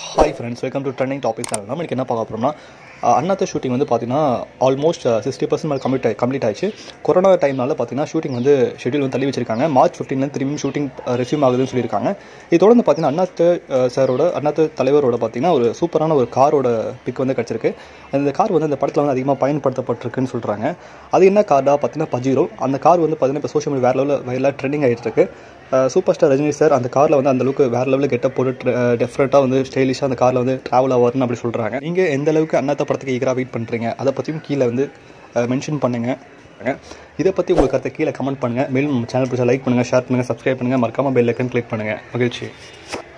hi friends welcome to trending topic channel நம்ம இன்னைக்கு என்ன பார்க்க போகிறோம்னா அண்ணாத்த ஷூட்டிங் வந்து பார்த்தீங்கன்னா ஆல்மோஸ்ட் சிக்ஸ்டி பர்சன்ட் மேலே கம்ப்ளீட் கம்ப்ளீட் ஆயிடுச்சு கொரோனா டைம்னால பார்த்தீங்கன்னா ஷூட்டிங் வந்து ஷெட்யூல் வந்து தள்ளி வச்சிருக்காங்க மார்ச் ஃபிஃப்டீன்லேருந்து திரும்பியும் ஷூட்டிங் ரெஸ்யூம் ஆகுதுன்னு சொல்லியிருக்காங்க இது தொடர்ந்து பார்த்தீங்கன்னா அண்ணாத்த சாரோட அண்ணாத்த தலைவரோட பார்த்தீங்கன்னா ஒரு சூப்பரான ஒரு காரோட பிக் வந்து கிடச்சிருக்கு அந்த கார் வந்து அந்த படத்தில் வந்து அதிகமாக பயன்படுத்தப்பட்டிருக்குன்னு சொல்கிறாங்க அது என்ன கார்டா பார்த்தீங்கன்னா பஜீரோ அந்த கார் வந்து பார்த்தீங்கன்னா இப்போ சோஷியல் மீடியா வேறு லெவலில் வைரலாக ட்ரெண்டிங் ஆகிட்டு இருக்கு சூப்பர் ஸ்டார் ரஜினி சார் அந்த காரில் வந்து அந்த அளவுக்கு வேறு லெவலில் கெட்ட போட்டு டெஃபரெண்ட்டாக வந்து ஸ்டைலிஷாக அந்த காரில் வந்து ட்ராவல் ஆவார்னு அப்படி சொல்கிறாங்க நீங்கள் எந்த அளவுக்கு அண்ணாத்த படத்துக்கு ஈகராக வெயிட் பண்ணுறீங்க அதை பற்றியும் கீழே வந்து மென்ஷன் பண்ணுங்கள் இதை பற்றி உங்களுக்கு கருத்தை கீழே கமெண்ட் பண்ணுங்கள் மேலும் நம்ம சேனல் பிடிச்சா லைக் பண்ணுங்கள் ஷேர் பண்ணுங்கள் சப்ஸ்கிரைப் பண்ணுங்கள் மறக்காமல் பெல் ஐக்கன் கிளிக் பண்ணுங்கள் மகிழ்ச்சி